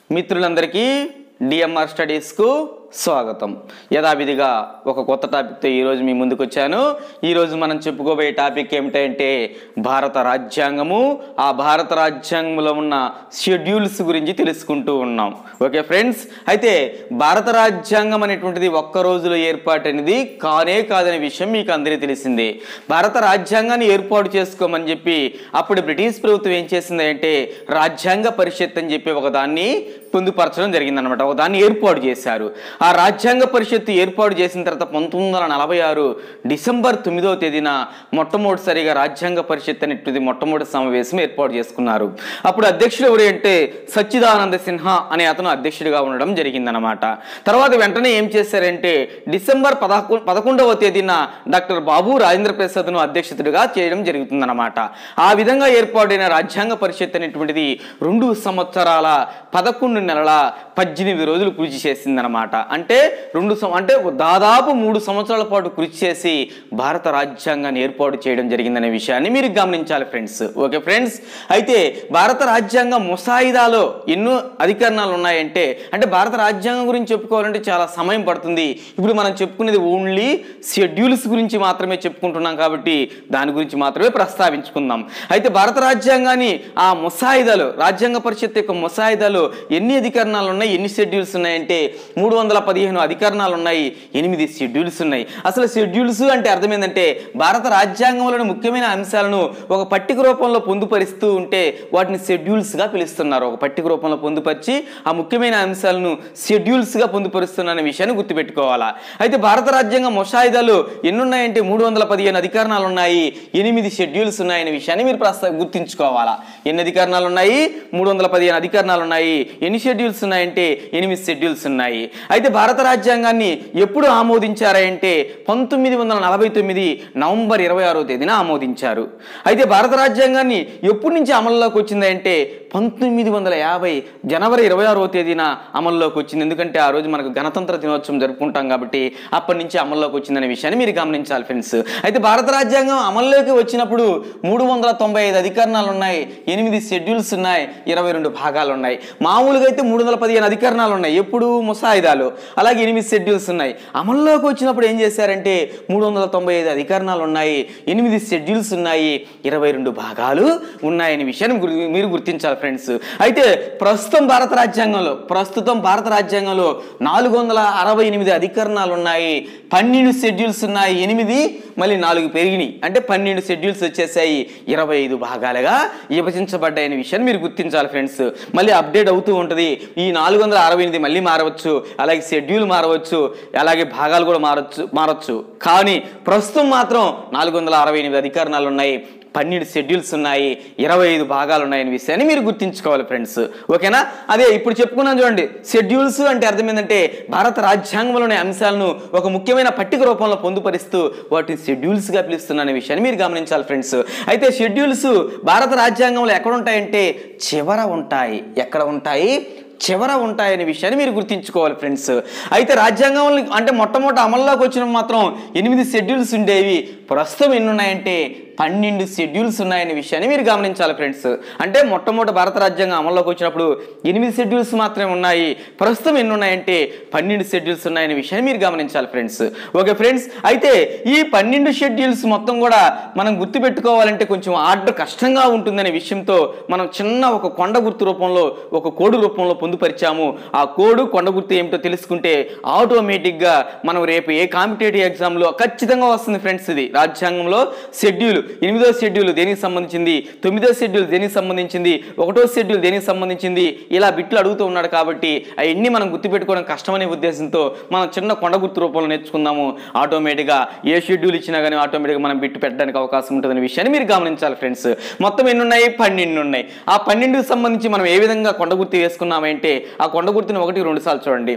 మిత్రులందరికీ డిఎంఆర్ స్టడీస్కు స్వాగతం యథావిధిగా ఒక కొత్త టాపిక్తో ఈరోజు మీ ముందుకు వచ్చాను ఈరోజు మనం చెప్పుకోబోయే టాపిక్ ఏమిటంటే భారత రాజ్యాంగము ఆ భారత రాజ్యాంగంలో ఉన్న షెడ్యూల్స్ గురించి తెలుసుకుంటూ ఉన్నాం ఓకే ఫ్రెండ్స్ అయితే భారత రాజ్యాంగం అనేటువంటిది ఒక్క రోజులో ఏర్పాటు అనేది కానే కాదనే విషయం మీకు అందరికీ తెలిసిందే భారత రాజ్యాంగాన్ని ఏర్పాటు చేసుకోమని చెప్పి అప్పుడు బ్రిటిష్ ప్రభుత్వం ఏం చేసింది అంటే రాజ్యాంగ పరిషత్ అని చెప్పి ఒక దాన్ని పొందుపరచడం జరిగిందనమాట ఒక దాన్ని ఏర్పాటు చేశారు ఆ రాజ్యాంగ పరిషత్తు ఏర్పాటు చేసిన తర్వాత పంతొమ్మిది వందల నలభై ఆరు డిసెంబర్ తొమ్మిదవ తేదీన మొట్టమొదటిసారిగా రాజ్యాంగ పరిషత్ అనేటువంటి మొట్టమొదటి సమావేశం ఏర్పాటు చేసుకున్నారు అప్పుడు అధ్యక్షుడు ఎవరు అంటే సచ్చిదానంద సిన్హా అనే అతను అధ్యక్షుడిగా ఉండడం జరిగిందనమాట తర్వాత వెంటనే ఏం చేశారంటే డిసెంబర్ పదకొ పదకొండవ తేదీన డాక్టర్ బాబు రాజేంద్ర ప్రసాద్ను అధ్యక్షుడిగా చేయడం జరుగుతుందన్నమాట ఆ విధంగా ఏర్పాటైన రాజ్యాంగ పరిషత్ అనేటువంటిది రెండు సంవత్సరాల పదకొండు నెలల పద్దెనిమిది రోజులు కృషి చేసిందనమాట అంటే రెండు సం- అంటే దాదాపు మూడు సంవత్సరాల పాటు కృషి చేసి భారత రాజ్యాంగాన్ని ఏర్పాటు చేయడం జరిగిందనే విషయాన్ని మీరు గమనించాలి ఫ్రెండ్స్ ఓకే ఫ్రెండ్స్ అయితే భారత రాజ్యాంగ ముసాయిదాలో ఎన్నో అధికరణాలు ఉన్నాయంటే అంటే భారత రాజ్యాంగం గురించి చెప్పుకోవాలంటే చాలా సమయం పడుతుంది ఇప్పుడు మనం చెప్పుకునేది ఓన్లీ షెడ్యూల్స్ గురించి మాత్రమే చెప్పుకుంటున్నాం కాబట్టి దాని గురించి మాత్రమే ప్రస్తావించుకుందాం అయితే భారత రాజ్యాంగాన్ని ఆ ముసాయిదాలో రాజ్యాంగ పరిషత్ యొక్క ముసాయిదాలో ఎన్ని అధికరణాలు ఉన్నాయి ఎన్ని షెడ్యూల్స్ ఉన్నాయంటే మూడు వందల పదిహేను అధికరణాలు ఉన్నాయి ఎనిమిది షెడ్యూల్స్ ఉన్నాయి అసలు షెడ్యూల్స్ అంటే అర్థం ఏంటంటే భారత రాజ్యాంగంలోని ముఖ్యమైన అంశాలను ఒక పట్టిక రూపంలో పొందుపరుస్తూ ఉంటే వాటిని షెడ్యూల్స్గా పిలుస్తున్నారు ఒక పట్టిక రూపంలో పొందుపరిచి ఆ ముఖ్యమైన అంశాలను షెడ్యూల్స్గా పొందుపరుస్తున్న విషయాన్ని గుర్తుపెట్టుకోవాలా అయితే భారత రాజ్యాంగ ముసాయిదాలు ఎన్ని ఉన్నాయంటే మూడు వందల పదిహేను అధికరణాలు ఉన్నాయి ఎనిమిది షెడ్యూల్స్ ఉన్నాయనే విషయాన్ని మీరు ప్రస్తా గుర్తుంచుకోవాలా ఎన్ని అధికరణాలు ఉన్నాయి మూడు వందల పదిహేను అధికరణాలు ఉన్నాయి ఎన్ని షెడ్యూల్స్ ఉన్నాయంటే ఎనిమిది షెడ్యూల్స్ ఉన్నాయి అయితే భారత రాజ్యాంగాన్ని ఎప్పుడు ఆమోదించారంటే పంతొమ్మిది వందల నలభై తొమ్మిది నవంబర్ ఇరవై ఆరో తేదీన ఆమోదించారు అయితే భారత రాజ్యాంగాన్ని ఎప్పటి నుంచి అమల్లోకి వచ్చింది అంటే పంతొమ్మిది వందల యాభై జనవరి ఇరవై ఆరో తేదీన అమల్లోకి వచ్చింది ఎందుకంటే ఆ రోజు మనకు గణతంత్ర దినోత్సవం జరుపుకుంటాం కాబట్టి అప్పటి నుంచి అమల్లోకి వచ్చిందనే విషయాన్ని మీరు గమనించాలి ఫ్రెండ్స్ అయితే భారత రాజ్యాంగం అమల్లోకి వచ్చినప్పుడు మూడు వందల తొంభై ఐదు అధికరణాలు ఉన్నాయి ఎనిమిది షెడ్యూల్స్ ఉన్నాయి ఇరవై రెండు భాగాలు ఉన్నాయి మామూలుగా అయితే మూడు వందల పదిహేను అధికరణాలు ఉన్నాయి ఎప్పుడు ముసాయిదాలు అలాగే ఎనిమిది షెడ్యూల్స్ ఉన్నాయి అమల్లోకి వచ్చినప్పుడు ఏం చేశారంటే మూడు వందల తొంభై ఐదు అధికరణాలు ఉన్నాయి ఎనిమిది షెడ్యూల్స్ ఉన్నాయి ఇరవై రెండు భాగాలు ఉన్నాయనే విషయాన్ని గురి- మీరు గుర్తించాలి ఫ్రెండ్స్ అయితే ప్రస్తుతం భారత రాజ్యాంగంలో ప్రస్తుతం భారత రాజ్యాంగంలో నాలుగు వందల అరవై ఎనిమిది అధికరణాలు ఉన్నాయి పన్నెండు షెడ్యూల్స్ ఉన్నాయి ఎనిమిది మళ్ళీ నాలుగు పెరిగినాయి అంటే పన్నెండు షెడ్యూల్స్ వచ్చేసాయి ఇరవై ఐదు భాగాలుగా విభజించబడ్డాయనే విషయాన్ని మీరు గుర్తించాలి ఫ్రెండ్స్ మళ్ళీ అప్డేట్ అవుతూ ఉంటుంది ఈ నాలుగు వందల అరవై ఎనిమిది మళ్ళీ మారవచ్చు అలాగే షెడ్యూల్ మారవచ్చు అలాగే భాగాలు కూడా మారచ్చు మారచ్చు కానీ ప్రస్తుతం మాత్రం నాలుగు వందల అరవై ఎనిమిది అధికరణాలు ఉన్నాయి పన్నెండు షెడ్యూల్స్ ఉన్నాయి ఇరవై ఐదు భాగాలు ఉన్నాయనే విషయాన్ని మీరు గుర్తుంచుకోవాలి ఫ్రెండ్స్ ఓకేనా అదే ఇప్పుడు చెప్పుకున్నాను చూడండి షెడ్యూల్స్ అంటే అర్థం ఏంటంటే భారత రాజ్యాంగంలోని అంశాలను ఒక ముఖ్యమైన పట్టిక రూపంలో పొందుపరుస్తూ వాటిని షెడ్యూల్స్గా పిలుస్తున్న విషయాన్ని మీరు గమనించాలి ఫ్రెండ్స్ అయితే షెడ్యూల్స్ భారత రాజ్యాంగంలో ఎక్కడ ఉంటాయంటే చివర ఉంటాయి ఎక్కడ ఉంటాయి చివర ఉంటాయనే విషయాన్ని మీరు గుర్తుంచుకోవాలి ఫ్రెండ్స్ అయితే రాజ్యాంగంలో అంటే మొట్టమొదటి అమల్లోకి వచ్చిన మాత్రం ఎనిమిది షెడ్యూల్స్ ఉండేవి ప్రస్తుతం ఎన్ని ఉన్నాయంటే పన్నెండు షెడ్యూల్స్ ఉన్నాయనే విషయాన్ని మీరు గమనించాలి ఫ్రెండ్స్ అంటే మొట్టమొదటి భారత రాజ్యాంగం అమల్లోకి వచ్చినప్పుడు ఎనిమిది షెడ్యూల్స్ మాత్రమే ఉన్నాయి ప్రస్తుతం ఎన్ని ఉన్నాయంటే పన్నెండు షెడ్యూల్స్ ఉన్నాయనే విషయాన్ని మీరు గమనించాలి ఫ్రెండ్స్ ఓకే ఫ్రెండ్స్ అయితే ఈ పన్నెండు షెడ్యూల్స్ మొత్తం కూడా మనం గుర్తుపెట్టుకోవాలంటే కొంచెం ఆర్డర్ కష్టంగా ఉంటుందనే విషయంతో మనం చిన్న ఒక కొండ గుర్తు రూపంలో ఒక కోడ్ రూపంలో పొందుపరిచాము ఆ కోడ్ కొండ గుర్తు ఏమిటో తెలుసుకుంటే ఆటోమేటిక్గా మనం రేపు ఏ కాంపిటేటివ్ ఎగ్జామ్లో ఖచ్చితంగా వస్తుంది ఫ్రెండ్స్ ఇది రాజ్యాంగంలో షెడ్యూల్ ఎనిమిదో షెడ్యూల్ దేనికి సంబంధించింది తొమ్మిదో షెడ్యూల్ దేనికి సంబంధించింది ఒకటో షెడ్యూల్ దేనికి సంబంధించింది ఇలా బిట్లు అడుగుతూ ఉన్నాడు కాబట్టి అవన్నీ మనం గుర్తుపెట్టుకోవడం కష్టమనే ఉద్దేశంతో మనం చిన్న కొండ గుర్తు రూపంలో నేర్చుకుందాము ఆటోమేటిక్గా ఏ షెడ్యూల్ ఇచ్చినా కానీ ఆటోమేటిక్గా మనం బిట్టు పెట్టడానికి అవకాశం ఉంటుందనే విషయాన్ని మీరు గమనించాలి ఫ్రెండ్స్ మొత్తం ఎన్ని ఉన్నాయి పన్నెండు ఉన్నాయి ఆ పన్నెండుకి సంబంధించి మనం ఏ విధంగా కొండ గుర్తు వేసుకున్నామంటే ఆ కొండ గుర్తుని ఒకటి రెండు సార్లు చూడండి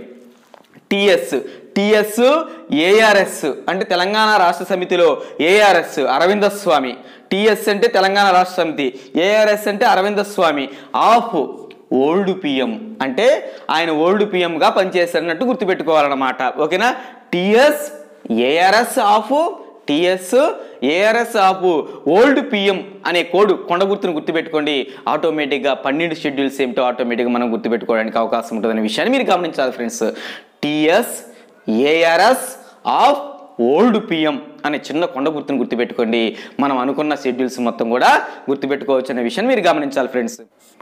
టిఎస్ టిఎస్ ఏఆర్ఎస్ అంటే తెలంగాణ రాష్ట్ర సమితిలో ఏఆర్ఎస్ అరవింద స్వామి టిఎస్ అంటే తెలంగాణ రాష్ట్ర సమితి ఏఆర్ఎస్ అంటే Aravinda Swami of old PM అంటే ఆయన ఓల్డ్ పిఎంగా పనిచేస్తున్నట్టు గుర్తుపెట్టుకోవాలన్నమాట ఓకేనా TS ARS of TS ARS of old PM అనే కోడ్ కొండ గుర్తును గుర్తుపెట్టుకోండి ఆటోమేటిక్గా పన్నెండు షెడ్యూల్స్ ఏమిటో ఆటోమేటిక్గా మనం గుర్తుపెట్టుకోవడానికి అవకాశం ఉంటుందనే విషయాన్ని మీరు గమనించాలి friends TS ARS of old PM అనే చిన్న కొండ గుర్తును గుర్తుపెట్టుకోండి మనం అనుకున్న షెడ్యూల్స్ మొత్తం కూడా గుర్తుపెట్టుకోవచ్చు అనే విషయాన్ని మీరు గమనించాలి ఫ్రెండ్స్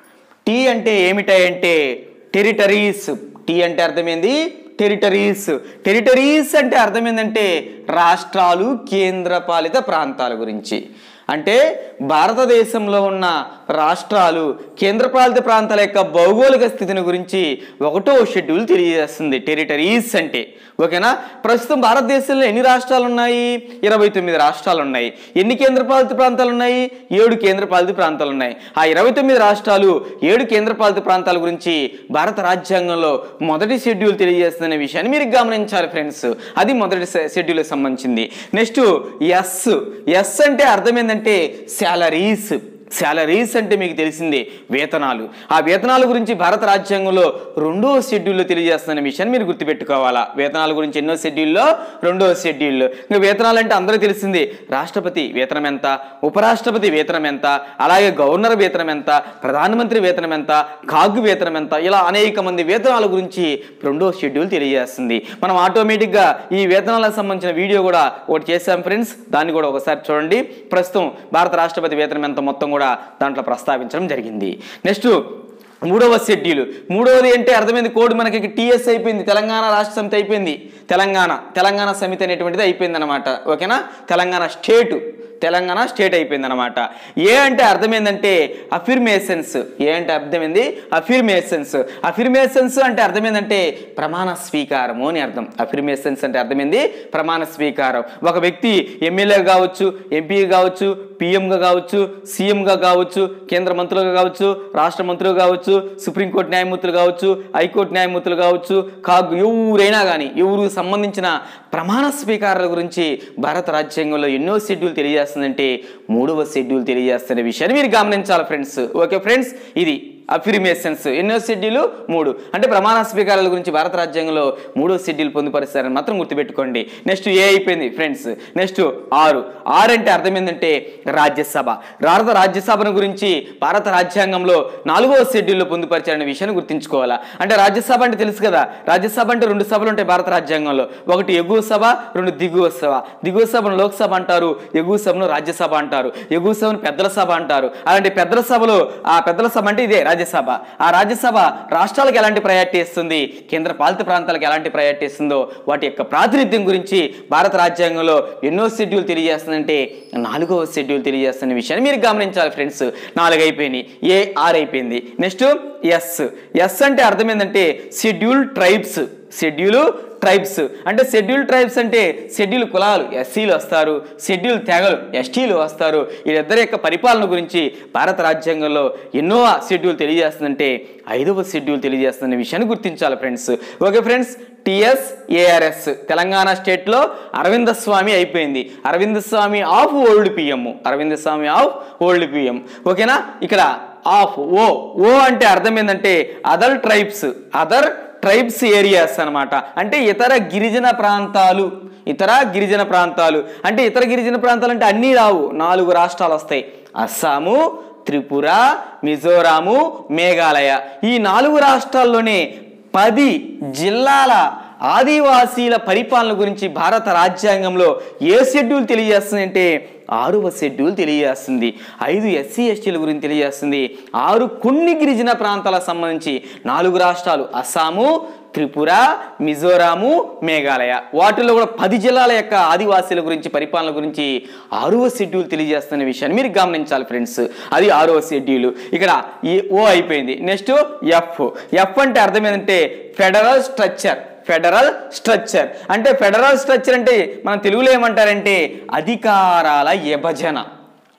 టీ అంటే ఏమిటాయంటే టెరిటరీస్ టీ అంటే అర్థమైంది టెరిటరీస్ టెరిటరీస్ అంటే అర్థం ఏంటంటే రాష్ట్రాలు కేంద్రపాలిత ప్రాంతాల గురించి అంటే భారతదేశంలో ఉన్న రాష్ట్రాలు కేంద్రపాలిత ప్రాంతాల యొక్క భౌగోళిక స్థితిని గురించి ఒకటో షెడ్యూల్ తెలియజేస్తుంది టెరిటరీస్ అంటే ఓకేనా ప్రస్తుతం భారతదేశంలో ఎన్ని రాష్ట్రాలు ఉన్నాయి ఇరవై తొమ్మిది రాష్ట్రాలు ఉన్నాయి ఎన్ని కేంద్రపాలిత ప్రాంతాలు ఉన్నాయి ఏడు కేంద్రపాలిత ప్రాంతాలు ఉన్నాయి ఆ ఇరవై తొమ్మిది రాష్ట్రాలు ఏడు కేంద్రపాలిత ప్రాంతాల గురించి భారత రాజ్యాంగంలో మొదటి షెడ్యూల్ తెలియజేస్తుందనే విషయాన్ని మీరు గమనించాలి ఫ్రెండ్స్ అది మొదటి షెడ్యూల్కి సంబంధించింది నెక్స్ట్ ఎస్ ఎస్ అంటే అర్థం ఏంటంటే శాలరీస్ శాలరీస్ అంటే మీకు తెలిసిందే వేతనాలు ఆ వేతనాల గురించి భారత రాజ్యాంగంలో రెండో షెడ్యూల్లో తెలియజేస్తున్న విషయాన్ని మీరు గుర్తుపెట్టుకోవాలా వేతనాల గురించి ఎన్నో షెడ్యూల్లో రెండో షెడ్యూల్లో ఇంకా వేతనాలు అంటే అందరూ తెలిసిందే రాష్ట్రపతి వేతనం ఎంత ఉపరాష్ట్రపతి వేతనం ఎంత అలాగే గవర్నర్ వేతనం ఎంత ప్రధానమంత్రి వేతనం ఎంత కాగు వేతనం ఎంత ఇలా అనేక మంది వేతనాల గురించి రెండో షెడ్యూల్ తెలియజేస్తుంది మనం ఆటోమేటిక్గా ఈ వేతనాలకు సంబంధించిన వీడియో కూడా ఒకటి చేశాం ఫ్రెండ్స్ దాన్ని కూడా ఒకసారి చూడండి ప్రస్తుతం భారత రాష్ట్రపతి వేతనం ఎంత మొత్తం కూడా దాంట్లో ప్రస్తావించడం జరిగింది నెక్స్ట్ మూడవ షెడ్యూల్ మూడవది అంటే అర్థమైంది కోడ్ మనకి టీఎస్ అయిపోయింది తెలంగాణ రాష్ట్ర సమితి అయిపోయింది తెలంగాణ తెలంగాణ సమితి అనేటువంటిది అయిపోయింది అనమాట ఓకేనా తెలంగాణ స్టేటు తెలంగాణ స్టేట్ అయిపోయింది అనమాట ఏ అంటే అర్థమైందంటే అఫిర్మేషన్స్ ఏ అంటే అర్థమైంది అఫిర్మేషన్స్ అఫిర్మేషన్స్ అంటే అర్థమైందంటే ప్రమాణ స్వీకారము అని అర్థం అఫిర్మేషన్స్ అంటే అర్థమైంది ప్రమాణ స్వీకారం ఒక వ్యక్తి ఎమ్మెల్యే కావచ్చు ఎంపీ కావచ్చు పిఎంగా కావచ్చు సీఎంగా కావచ్చు కేంద్ర మంత్రులుగా కావచ్చు రాష్ట్ర మంత్రులు కావచ్చు సుప్రీంకోర్టు న్యాయమూర్తులు కావచ్చు హైకోర్టు న్యాయమూర్తులు కావచ్చు కాగు ఎవరైనా కానీ ఎవరికి సంబంధించిన ప్రమాణ స్వీకారాల గురించి భారత రాజ్యాంగంలో ఎన్నో షెడ్యూల్ తెలియజేస్తుందంటే మూడవ షెడ్యూల్ తెలియజేస్తున్న విషయాన్ని మీరు గమనించాలి ఫ్రెండ్స్ ఓకే ఫ్రెండ్స్ ఇది అఫిర్మేషన్స్ ఎన్నో షెడ్యూల్ మూడు అంటే ప్రమాణ స్వీకారాల గురించి భారత రాజ్యాంగంలో మూడో షెడ్యూల్ పొందుపరుస్తారని మాత్రం గుర్తుపెట్టుకోండి నెక్స్ట్ ఏ అయిపోయింది ఫ్రెండ్స్ నెక్స్ట్ ఆరు ఆరు అంటే అర్థం ఏంటంటే రాజ్యసభ భారత రాజ్యసభను గురించి భారత రాజ్యాంగంలో నాలుగో షెడ్యూల్లో పొందుపరిచారనే విషయాన్ని గుర్తుంచుకోవాలా అంటే రాజ్యసభ అంటే తెలుసు కదా రాజ్యసభ అంటే రెండు సభలు ఉంటాయి భారత రాజ్యాంగంలో ఒకటి ఎగువ సభ రెండు దిగువ సభ దిగువ సభను లోక్సభ అంటారు ఎగువ సభను రాజ్యసభ అంటారు ఎగువ సభను పెద్దల సభ అంటారు అలాంటి పెద్దల సభలో ఆ పెద్దల సభ అంటే ఇదే రాజ్యసభ ఆ రాజ్యసభ రాష్ట్రాలకు ఎలాంటి ప్రయారిటీ ఇస్తుంది కేంద్ర పాలిత ప్రాంతాలకు ఎలాంటి ప్రయారిటీ ఇస్తుందో వాటి యొక్క ప్రాతినిధ్యం గురించి భారత రాజ్యాంగంలో ఎన్నో షెడ్యూల్ తెలియజేస్తుందంటే నాలుగవ షెడ్యూల్ తెలియజేస్తున్న విషయాన్ని మీరు గమనించాలి ఫ్రెండ్స్ నాలుగు అయిపోయినాయి ఏ ఆర్ అయిపోయింది నెక్స్ట్ ఎస్ ఎస్ అంటే అర్థం ఏంటంటే షెడ్యూల్ ట్రైబ్స్ షెడ్యూల్ ట్రైబ్స్ అంటే షెడ్యూల్ ట్రైబ్స్ అంటే షెడ్యూల్ కులాలు ఎస్సీలు వస్తారు షెడ్యూల్ తెగలు ఎస్టీలు వస్తారు వీళ్ళిద్దరి యొక్క పరిపాలన గురించి భారత రాజ్యాంగంలో ఎన్నో షెడ్యూల్ తెలియజేస్తుందంటే ఐదవ షెడ్యూల్ తెలియజేస్తున్న విషయాన్ని గుర్తించాలి friends okay friends TS ARS Telangana స్టేట్లో అరవింద స్వామి అయిపోయింది Aravinda Swami of old PM Aravinda Swami of old PM ఓకేనా ఇక్కడ ఆఫ్ ఓ ఓ అంటే అర్థం ఏంటంటే other tribes other tribes areas అన్నమాట అంటే ఇతర గిరిజన ప్రాంతాలు ఇతర గిరిజన ప్రాంతాలు అంటే ఇతర గిరిజన ప్రాంతాలు అంటే అన్నీ రావు నాలుగు రాష్ట్రాలు వస్తాయి అస్సాము త్రిపుర మిజోరాము మేఘాలయ ఈ నాలుగు రాష్ట్రాల్లోనే పది జిల్లాల ఆదివాసీల పరిపాలన గురించి భారత రాజ్యాంగంలో ఏ షెడ్యూల్ తెలియజేస్తుందంటే ఆరవ షెడ్యూల్ తెలియజేస్తుంది ఐదు ఎస్సీ ఎస్టీల గురించి తెలియజేస్తుంది ఆరు కొన్ని గిరిజన ప్రాంతాలకు సంబంధించి నాలుగు రాష్ట్రాలు అస్సాము త్రిపుర మిజోరాము మేఘాలయ వాటిల్లో కూడా పది జిల్లాల యొక్క ఆదివాసీల గురించి పరిపాలన గురించి ఆరవ షెడ్యూల్ తెలియజేస్తున్న విషయాన్ని మీరు గమనించాలి ఫ్రెండ్స్ అది ఆరవ షెడ్యూల్ ఇక్కడ ఈ ఓ అయిపోయింది నెక్స్ట్ ఎఫ్ ఎఫ్ అంటే అర్థం ఏంటంటే ఫెడరల్ స్ట్రక్చర్ ఫెడరల్ స్ట్రక్చర్ అంటే ఫెడరల్ స్ట్రక్చర్ అంటే మన తెలుగులో ఏమంటారంటే అధికారాల విభజన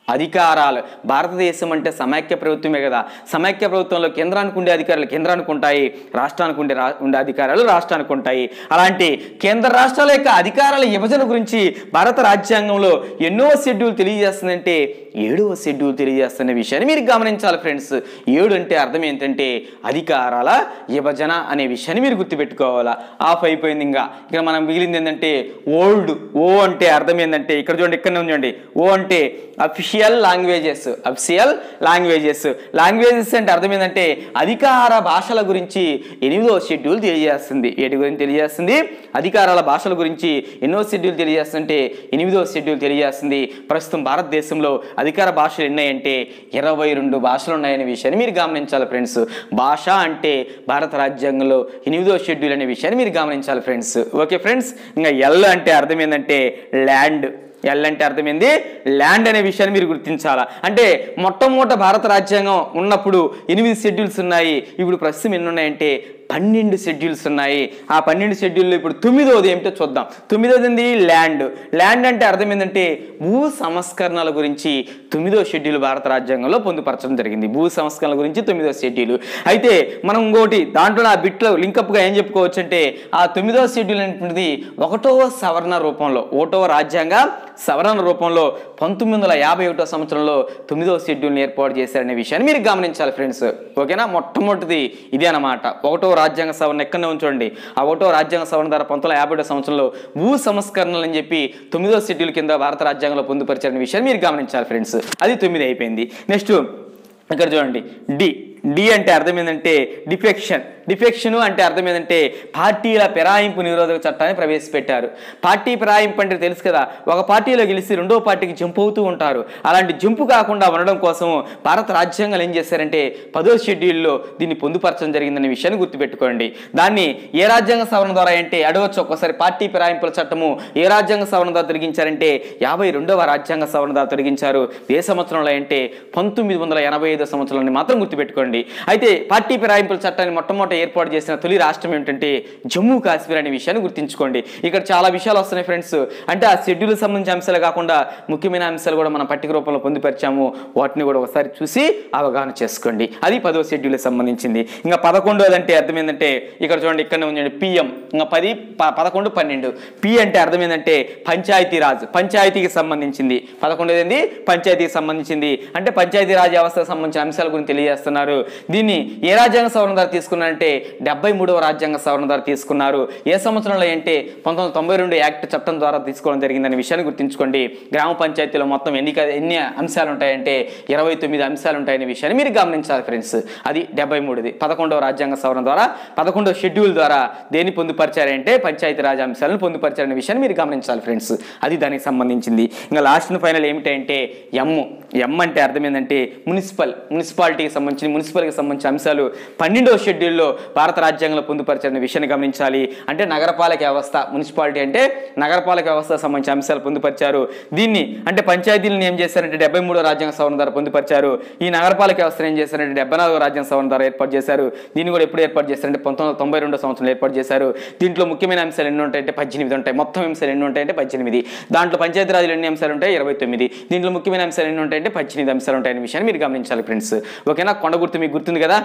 అధికారాలు భారతదేశం అంటే సమైక్య ప్రభుత్వమే కదా సమైక్య ప్రభుత్వంలో కేంద్రానికి ఉండే అధికారాలు కేంద్రానికి ఉంటాయి రాష్ట్రానికి ఉండే రా ఉండే అధికారాలు రాష్ట్రానికి ఉంటాయి అలాంటి కేంద్ర రాష్ట్రాల యొక్క అధికారాల విభజన గురించి భారత రాజ్యాంగంలో ఎన్నో షెడ్యూల్ తెలియజేస్తుందంటే ఏడవ షెడ్యూల్ తెలియజేస్తున్న విషయాన్ని మీరు గమనించాలి ఫ్రెండ్స్ ఏడు అంటే అర్థం ఏంటంటే అధికారాల విభజన అనే విషయాన్ని మీరు గుర్తుపెట్టుకోవాలా ఆఫ్ అయిపోయింది ఇంకా ఇక్కడ మనం మిగిలింది ఏంటంటే ఓల్డ్ ఓ అంటే అర్థం ఏంటంటే ఇక్కడ చూడండి ఇక్కడ ఉంచండి ఓ అంటే official languages official languages languages అంటే అర్థం ఏంటంటే అధికార భాషల గురించి ఎనిమిదో షెడ్యూల్ తెలియజేస్తుంది ఏటి గురించి తెలియజేస్తుంది అధికారాల భాషల గురించి ఎన్నో షెడ్యూల్ తెలియజేస్తుంటే ఎనిమిదో షెడ్యూల్ తెలియజేస్తుంది ప్రస్తుతం భారతదేశంలో అధికార భాషలు ఎన్నాయంటే ఇరవై రెండు భాషలు ఉన్నాయనే విషయాన్ని మీరు గమనించాలి ఫ్రెండ్స్ భాష అంటే భారత రాజ్యాంగంలో ఎనిమిదో షెడ్యూల్ అనే విషయాన్ని మీరు గమనించాలి ఫ్రెండ్స్ ఓకే ఫ్రెండ్స్ ఇంకా ఎల్ అంటే అర్థం ఏంటంటే ల్యాండ్ ఎల్ అంటే అర్థమైంది ల్యాండ్ అనే విషయాన్ని మీరు గుర్తించాలా అంటే మొట్టమొదట భారత రాజ్యాంగం ఉన్నప్పుడు ఎనిమిది షెడ్యూల్స్ ఉన్నాయి ఇప్పుడు ప్రస్తుతం ఎన్ని ఉన్నాయంటే పన్నెండు షెడ్యూల్స్ ఉన్నాయి ఆ పన్నెండు షెడ్యూల్లో ఇప్పుడు తొమ్మిదోది ఏమిటో చూద్దాం తొమ్మిదోది ఏంది ల్యాండ్ ల్యాండ్ అంటే అర్థం ఏంటంటే భూ సంస్కరణల గురించి తొమ్మిదో షెడ్యూల్ భారత రాజ్యాంగంలో పొందుపరచడం జరిగింది భూ సంస్కరణల గురించి తొమ్మిదో షెడ్యూల్ అయితే మనం ఇంకోటి దాంట్లో ఆ బిట్లో లింకప్గా ఏం చెప్పుకోవచ్చు అంటే ఆ తొమ్మిదో షెడ్యూల్ అనేటువంటిది ఒకటవ సవరణ రూపంలో ఒకటవ రాజ్యాంగ సవరణ రూపంలో పంతొమ్మిది వందల యాభై ఒకటో సంవత్సరంలో తొమ్మిదవ షెడ్యూల్ని ఏర్పాటు చేశారనే విషయాన్ని మీరు గమనించాలి ఫ్రెండ్స్ ఓకేనా మొట్టమొదటిది ఇదే అన్నమాట ఒకటో రాజ్యాంగ సవరణ ఎక్కడనే ఉంచండి ఆ ఒకటో రాజ్యాంగ సవరణ ద్వారా పంతొమ్మిది వందల యాభై ఒకటో సంవత్సరంలో భూ సంస్కరణలు అని చెప్పి తొమ్మిదో షెడ్యూల్ కింద భారత రాజ్యాంగంలో పొందుపరిచారనే విషయాన్ని మీరు గమనించాలి ఫ్రెండ్స్ అది తొమ్మిది అయిపోయింది నెక్స్ట్ ఇక్కడ చూడండి డి డి అంటే అర్థం ఏంటంటే డిఫెక్షన్ డిఫెక్షన్ అంటే అర్థం ఏంటంటే పార్టీల ఫిరాయింపు నిరోధక చట్టాన్ని ప్రవేశపెట్టారు పార్టీ ఫిరాయింపు అంటే తెలుసు కదా ఒక పార్టీలో గెలిచి రెండో పార్టీకి జంప్ అవుతూ ఉంటారు అలాంటి జంపు కాకుండా ఉండడం కోసం భారత రాజ్యాంగాలు ఏం చేశారంటే పదో షెడ్యూల్లో దీన్ని పొందుపరచడం జరిగిందనే విషయాన్ని గుర్తుపెట్టుకోండి దాన్ని ఏ రాజ్యాంగ సవరణ ద్వారా అంటే అడగచ్చు ఒక్కసారి పార్టీ ఫిరాయింపుల చట్టము ఏ రాజ్యాంగ సవరణ ద్వారా తొలగించారంటే యాభై రెండవ రాజ్యాంగ సవరణ ద్వారా తొలగించారు ఏ సంవత్సరంలో అంటే పంతొమ్మిది వందల ఎనభై ఐదో సంవత్సరంలో మాత్రం గుర్తుపెట్టుకోండి అయితే పార్టీ ఫిరాయింపుల చట్టాన్ని మొట్టమొదట ఏర్పాటు చేసిన తొలి రాష్ట్రం ఏంటంటే జమ్మూ కాశ్మీర్ అనే విషయాన్ని గుర్తుంచుకోండి ఇక్కడ చాలా విషయాలు వస్తున్నాయి ఫ్రెండ్స్ అంటే ఆ షెడ్యూల్ సంబంధించిన అంశాలు కాకుండా ముఖ్యమైన అంశాలు కూడా మనం పట్టిక రూపంలో పొందుపరిచాము వాటిని కూడా ఒకసారి చూసి అవగాహన చేసుకోండి అది పదో షెడ్యూల్ సంబంధించింది ఇంకా పదకొండోది అంటే అర్థం ఏంటంటే ఇక్కడ చూడండి ఇక్కడనే ఉందండి పిఎం ఇంకా పది ప- పదకొండు పన్నెండు పి అంటే అర్థం ఏంటంటే పంచాయతీ రాజ్ పంచాయతీకి సంబంధించింది పదకొండోది ఏంది పంచాయతీకి సంబంధించింది అంటే పంచాయతీ రాజ్ వ్యవస్థకు సంబంధించిన అంశాల గురించి తెలియజేస్తున్నారు దీన్ని ఏ రాజ్యాంగ సవరణ ద్వారా తీసుకున్నారంటే డెబ్బై మూడవ రాజ్యాంగ సవరణ ద్వారా తీసుకున్నారు ఏ సంవత్సరంలో అంటే పంతొమ్మిది వందల తొంభై రెండు యాక్ట్ చట్టం ద్వారా తీసుకోవడం జరిగిందనే విషయాన్ని గుర్తుంచుకోండి గ్రామ పంచాయతీలో మొత్తం ఎన్ని క- ఎన్ని అంశాలు ఉంటాయంటే ఇరవై తొమ్మిది అంశాలు ఉంటాయనే విషయాన్ని మీరు గమనించాలి ఫ్రెండ్స్ అది డెబ్బై మూడుది పదకొండవ రాజ్యాంగ సవరణ ద్వారా పదకొండవ షెడ్యూల్ ద్వారా దేన్ని పొందుపరిచారంటే పంచాయతీ రాజ్ అంశాలను పొందుపరిచారనే విషయాన్ని మీరు గమనించాలి ఫ్రెండ్స్ అది దానికి సంబంధించింది ఇంకా లాస్ట్ ఫైనల్ ఏమిటంటే ఎమ్ ఎమ్ అంటే అర్థం ఏంటంటే మున్సిపల్ మున్సిపాలిటీకి సంబంధించిన మున్సిపల్కి సంబంధించిన అంశాలు పన్నెండవ షెడ్యూల్లో భారత రాజ్యాంగంలో పొందుపరిచిన విషయాన్ని గమనించాలి అంటే నగరపాలక వ్యవస్థ మున్సిపాలిటీ అంటే నగరపాలక వ్యవస్థకు సంబంధించిన అంశాలు పొందుపరిచారు దీన్ని అంటే పంచాయతీలను ఏం చేశారంటే డెబ్బై మూడో రాజ్యాంగ సవరణ ద్వారా పొందుపరిచారు ఈ నగరపాలక వ్యవస్థను ఏం చేశారంటే డెబ్బై నాలుగో రాజ్యాంగ సవరణ ద్వారా ఏర్పాటు చేశారు దీన్ని కూడా ఎప్పుడు ఏర్పాటు చేశారంటే పంతొమ్మిది వందల తొంభై రెండో సంవత్సరంలో ఏర్పాటు చేశారు దీంట్లో ముఖ్యమైన అంశాలు ఎన్ని ఉంటాయంటే పద్దెనిమిది ఉంటాయి మొత్తం అంశాలు ఎన్ని ఉంటాయంటే పద్దెనిమిది దాంట్లో పంచాయతీరాజులు ఎన్ని అంశాలు ఉంటాయి ఇరవై తొమ్మిది దీంట్లో ముఖ్యమైన అంశాలు ఎన్ని ఉంటాయంటే పద్దెనిమిది అంశాలు ఉంటాయనే విషయాన్ని మీరు గమనించాలి ఫ్రెండ్స్ ఓకేనా కొండ గుర్తు మీకు గుర్తుంది కదా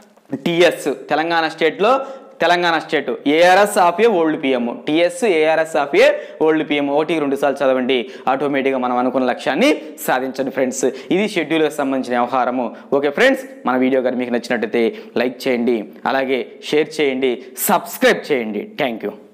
టిఎస్ తెలంగాణ స్టేట్లో Telangana state ARS of A old PM TS ARS of A old PM ఒకటి రెండు సార్లు చదవండి ఆటోమేటిక్గా మనం అనుకున్న లక్ష్యాన్ని సాధించండి ఫ్రెండ్స్ ఇది షెడ్యూల్కి సంబంధించిన వ్యవహారము ఓకే ఫ్రెండ్స్ మన వీడియో కానీ మీకు నచ్చినట్టయితే లైక్ చేయండి అలాగే షేర్ చేయండి సబ్స్క్రైబ్ చేయండి థ్యాంక్ యూ